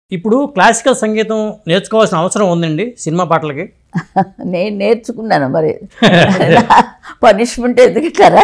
ఇప్పుడు క్లాసికల్ సంగీతం నేర్చుకోవాల్సిన అవసరం ఉందండి సినిమా పాటలకి నేను నేర్చుకున్నాను మరి పనిష్మెంట్ ఎందుకు ఇట్టారా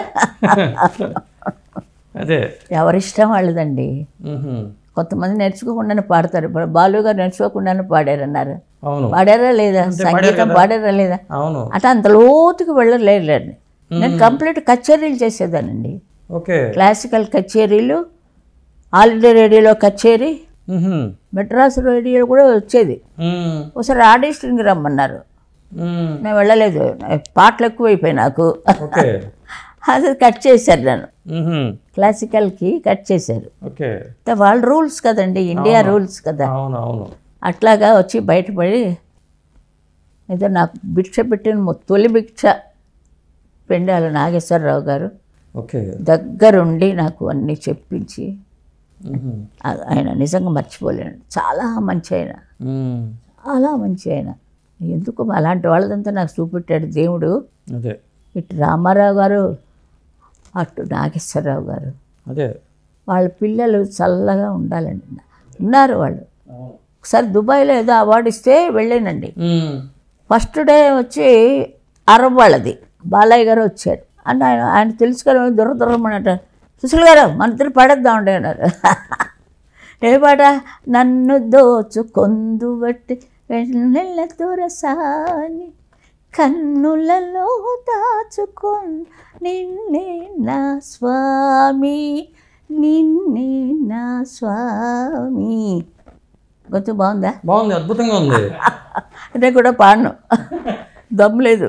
అదే ఎవరిష్టం వాళ్ళదండి మ్మ్హ్మ్. కొంతమంది నేర్చుకోకుండానే పాడతారు ఇప్పుడు బాలు గారు నేర్చుకోకుండానే పాడారన్నారు అవును పాడారా లేదా సంగీతం పాడారా లేదా అవును అట్లా అంత లోతుకు వెళ్ళలేదండి నేను కంప్లీట్ కచేరీలు చేసేదానండి ఓకే క్లాసికల్ కచేరీలు ఆల్ ఇండియా రేడియోలో కచేరీ మ్మ్హ్మ్. మెడ్రాస్ రేడియోలో కూడా వచ్చేది మ్మ్. ఒకసారి ఆడిషన్కి రమ్మన్నారు మ్మ్. నేను వెళ్ళలేదు పాటలు ఎక్కువైపోయాయి నాకు ఓకే అది కట్ చేశారు నన్ను మ్మ్హ్మ్. క్లాసికల్కి కట్ చేశారు ఓకే అంటే వాళ్ళ రూల్స్ కదండి ఇండియా రూల్స్ కదా అవును అవును అట్లాగా వచ్చి బయటపడి ఏదో నాకు భిక్ష పెట్టిన మొ- తొలి భిక్ష పెండాల నాగేశ్వరరావు గారు ఓకే దగ్గరుండి నాకు అన్నీ చెప్పించి మ్మ్హ్మ్. ఆ- ఆయన నిజంగా మర్చిపోలేను చాలా మంచి ఆయన మ్మ్. చాలా మంచి ఆయన ఎందుకు అలాంటి వాళ్ళదంతా నాకు చూపెట్టాడు దేవుడు అదే ఇటు రామారావు గారు అటు నాగేశ్వరరావు గారు అదే వాళ్ళ పిల్లలు చల్లగా ఉండాలండి ఉన్నారు వాళ్ళు ఒకసారి దుబాయ్లో ఏదో అవార్డు ఇస్తే వెళ్ళానండి మ్మ్. ఫస్ట్ డే వచ్చి అరబ్ వాళ్ళది బాలయ్య గారు వచ్చారు అంటే ఆయన ఆయన తెలుసు కదా దొర దొరమన్నట్టు సుశీల్ గారు మన ఇద్దరు పడేద్దామండి అన్నారు ఏ పాట నన్ను దోచుకొందు బట్టి వెన్నెల దొరసాని కన్నులలో దాచుకొని నిన్నే నా స్వామి నిన్నే నా స్వామి గొంతు బాగుందా బాగుంది అద్భుతంగా ఉంది నేను కూడా పాడను దమ్ము లేదు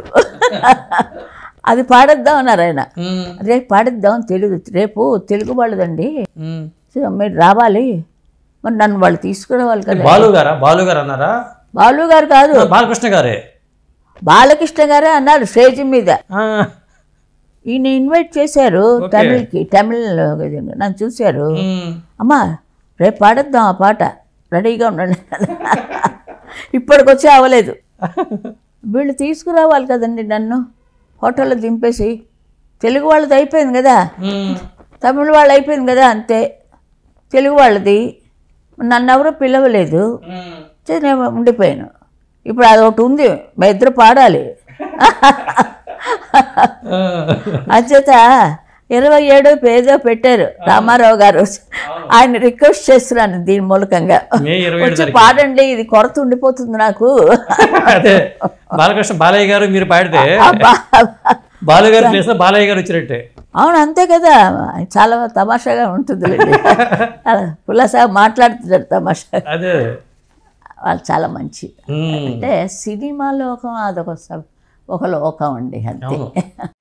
అది పాడేద్దాం అన్నారు ఆయన మ్మ్. రేపు పాడేద్దాం తెలుగు రేపు తెలుగు వాళ్ళదండి మ్మ్. సో మీరు రావాలి మరి నన్ను వాళ్ళు తీసుకురావాలి కదా బాలు గారా బాలు గారు అన్నారా బాలు గారు కాదు బాలకృష్ణ గారే బాలకృష్ణ గారే అన్నారు స్టేజ్ మీద ఆ, ఈయన ఇన్వైట్ చేశారు తమిళ్కి తమిళ్ ఇది నన్ను చూశారు మ్మ్. అమ్మా రేపు పాడేద్దాం ఆ పాట రెడీగా ఉండండి ఇప్పటికొచ్చి అవ్వలేదు వీళ్ళు తీసుకురావాలి కదండి నన్ను హోటల్లో దింపేసి తెలుగు వాళ్ళది అయిపోయింది కదా మ్మ్. తమిళ వాళ్ళు అయిపోయింది కదా అంతే తెలుగు వాళ్ళది నన్ను ఎవరూ పిలవలేదు మ్మ్. సో నేను ఉండిపోయాను ఇప్పుడు అది ఒకటి ఉంది మా ఇద్దరు పాడాలి ఆ, అంచేత ఇరవై ఏడు పేదో పెట్టారు రామారావు గారు ఆయన రిక్వెస్ట్ చేస్తున్నాను దీని మూలకంగా మే ఇరవై ఏడు వచ్చి పాడండి ఇది కొరత ఉండిపోతుంది నాకు అదే బాలకృష్ణ బాలయ్య గారు మీరు పాడితే అబ్బా. బాలు గారి ప్లేస్ లో బాలయ్య గారు వచ్చినట్టే అవును అంతే కదా చాలా తమాషాగా ఉంటుంది పుల్లసాగా మాట్లాడుతున్నారు తమాషా అదే వాళ్ళు చాలా మంచి మ్మ్. అంటే సినిమా లోకం అదొక సబ్- ఒక లోకం అండి అంతే అవును